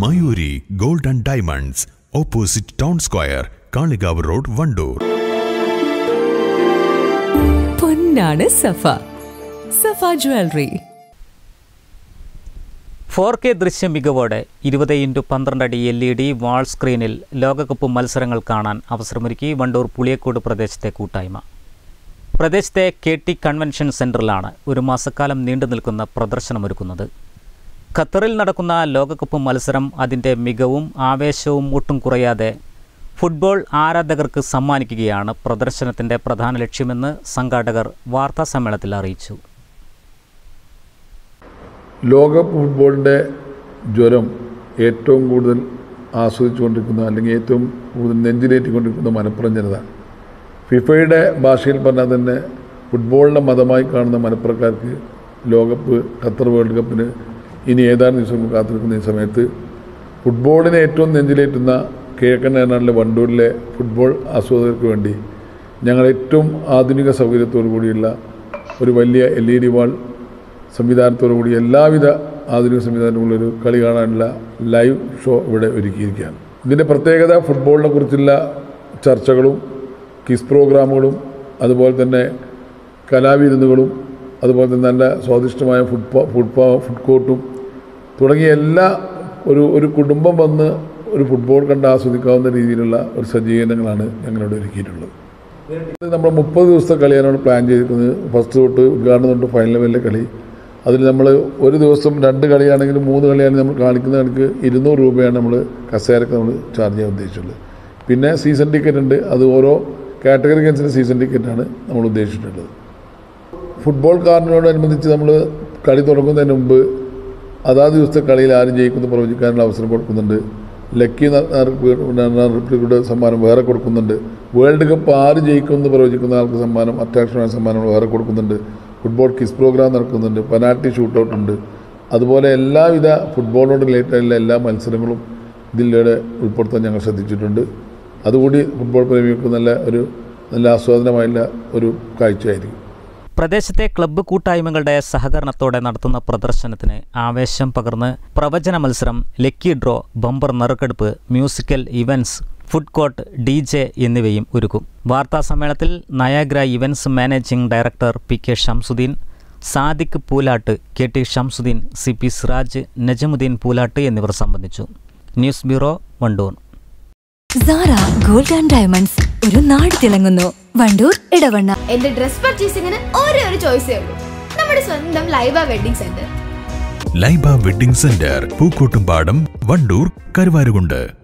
Mayuri gold and diamonds opposite town square Kalikavu road Wandoor പൊന്നാണ് Safa Safa jewellery four K ദൃശ്യ മികവോടെ ഇരുപത് ഇൻറ്റു പന്ത്രണ്ട് അടി എൽ ഇ ഡി വാൾ സ്ക്രീനിൽ ലോകകപ്പ് മത്സരങ്ങൾ കാണാൻ അവസരമൊരുക്കി വണ്ടൂർ പുളിയക്കോട് പ്രദേശത്തെ കൂട്ടായ്മ പ്രദേശത്തെ കെ ടി കൺവെൻഷൻ സെൻറ്ററിലാണ് ഒരു മാസക്കാലം നീണ്ടു നിൽക്കുന്ന പ്രദർശനമൊരുക്കുന്നത് ഖത്തറിൽ നടക്കുന്ന ലോകകപ്പ് മത്സരം അതിൻ്റെ മികവും ആവേശവും ഒട്ടും കുറയാതെ ഫുട്ബോൾ ആരാധകർക്ക് സമ്മാനിക്കുകയാണ് പ്രദർശനത്തിൻ്റെ പ്രധാന ലക്ഷ്യമെന്ന് സംഘാടകർ വാർത്താസമ്മേളനത്തിൽ അറിയിച്ചു ലോക ഫുട്ബോളിൻ്റെ ജ്വരം ഏറ്റവും കൂടുതൽ ആസ്വദിച്ചുകൊണ്ടിരിക്കുന്ന അല്ലെങ്കിൽ ഏറ്റവും കൂടുതൽ നെഞ്ചിലേറ്റിക്കൊണ്ടിരിക്കുന്ന മലപ്പുറം ജനത ഫിഫയുടെ ഭാഷയിൽ പറഞ്ഞാൽ തന്നെ ഫുട്ബോളിൻ്റെ മതമായി കാണുന്ന മലപ്പുറക്കാർക്ക് ലോകകപ്പ് ഖത്തർ വേൾഡ് കപ്പിന് ഇനി ഏതാനും ദിവസം കാത്തിരിക്കുന്ന ഈ സമയത്ത് ഫുട്ബോളിനെ ഏറ്റവും നെഞ്ചിലേറ്റുന്ന കിഴക്കൻ വയനാട്ടിലെ വണ്ടൂരിലെ ഫുട്ബോൾ ആസ്വാദകർക്ക് വേണ്ടി ഞങ്ങൾ ഏറ്റവും ആധുനിക സൗകര്യത്തോടു കൂടിയുള്ള ഒരു വലിയ എൽ ഇ ഡി വാൾ സംവിധാനത്തോടു കൂടി എല്ലാവിധ ആധുനിക സംവിധാനമുള്ളൊരു കളി കാണാനുള്ള ലൈവ് ഷോ ഇവിടെ ഒരുക്കിയിരിക്കുകയാണ് ഇതിൻ്റെ പ്രത്യേകത ഫുട്ബോളിനെ കുറിച്ചുള്ള ചർച്ചകളും കിസ് പ്രോഗ്രാമുകളും അതുപോലെ തന്നെ കലാവിരുന്നുകളും അതുപോലെ തന്നെ നല്ല സ്വാദിഷ്ടമായ ഫുഡ് പാ- ഫുഡ് പാ- ഫുഡ് കോർട്ടും തുടങ്ങിയ എല്ലാ ഒരു ഒരു കുടുംബം വന്ന് ഒരു ഫുട്ബോൾ കണ്ട് ആസ്വദിക്കാവുന്ന രീതിയിലുള്ള ഒരു സജ്ജീകരണങ്ങളാണ് ഞങ്ങളിവിടെ ഒരുക്കിയിട്ടുള്ളത് നമ്മൾ മുപ്പത് ദിവസത്തെ കളിയാണ് പ്ലാൻ ചെയ്തിരിക്കുന്നത് ഫസ്റ്റ് തൊട്ട് ഉദ്ഘാടനം തൊട്ട് ഫൈനൽ വരെ കളി അതിൽ നമ്മൾ ഒരു ദിവസം രണ്ട് കളിയാണെങ്കിലും മൂന്ന് കളിയാണെങ്കിൽ നമ്മൾ കാണിക്കുന്ന കണക്ക് ഇരുന്നൂറ് രൂപയാണ് നമ്മൾ കസേരക്ക് നമ്മൾ ചാർജ് ചെയ്യാൻ ഉദ്ദേശിച്ചുള്ളത് പിന്നെ സീസൺ ടിക്കറ്റ് ഉണ്ട് അത് ഓരോ കാറ്റഗറിക്ക് അനുസരിച്ച് സീസൺ ടിക്കറ്റാണ് നമ്മൾ ഉദ്ദേശിച്ചിട്ടുള്ളത് ഫുട്ബോൾ കാറിനോടനുബന്ധിച്ച് നമ്മൾ കളി തുടങ്ങുന്നതിന് മുമ്പ് അതാത് ദിവസത്തെ കളിയിൽ ആരും ജയിക്കുന്നു പ്രവചിക്കാനുള്ള അവസരം കൊടുക്കുന്നുണ്ട് ലക്കി റിപ്ലിക്കുടെ സമ്മാനം വേറെ കൊടുക്കുന്നുണ്ട് വേൾഡ് കപ്പ് ആര് ജയിക്കുമെന്ന് പ്രവചിക്കുന്ന ആൾക്ക് സമ്മാനം അട്രാക്ഷനായ സമ്മാനങ്ങൾ വേറെ കൊടുക്കുന്നുണ്ട് ഫുട്ബോൾ കിസ് പ്രോഗ്രാം നടക്കുന്നുണ്ട് പെനാൽറ്റി ഷൂട്ടൗട്ട് ഉണ്ട് അതുപോലെ എല്ലാവിധ ഫുട്ബോളോട് റിലേറ്റഡ് ആയിട്ടുള്ള എല്ലാ മത്സരങ്ങളും ഇതിലൂടെ ഉൾപ്പെടുത്താൻ ഞങ്ങൾ ശ്രദ്ധിച്ചിട്ടുണ്ട് അതുകൂടി ഫുട്ബോൾ പ്രേമികൾക്ക് നല്ല ഒരു നല്ല ആസ്വാദനമായുള്ള ഒരു കാഴ്ചയായിരിക്കും പ്രദേശത്തെ ക്ലബ്ബ് കൂട്ടായ്മകളുടെ സഹകരണത്തോടെ നടത്തുന്ന പ്രദർശനത്തിന് ആവേശം പകർന്ന് പ്രവചന മത്സരം ലക്കി ഡ്രോ ബമ്പർ നറുക്കെടുപ്പ് musical events food court D J എന്നിവയും ഒരുക്കും വാർത്താ സമ്മേളനത്തിൽ Niagara events managing director P K Shamsuddin Sadiq Poolatt K T Shamsuddin C P Siraj Najmuddin Poolatt എന്നിവർ സംബന്ധിച്ചു news bureau Wandoor Sara gold and diamonds ഒരു നാട് തിളങ്ങുന്നു വണ്ടൂർ ഇടവണ്ണ എന്റെ ഡ്രസ് പർച്ചേസിംഗിന് ഒരേ ഒരു ചോയ്സേ ഉള്ളൂ നമ്മുടെ സ്വന്തം Laiba wedding centre Laiba wedding centre Pookkottumpadam Wandoor Karuvarakundu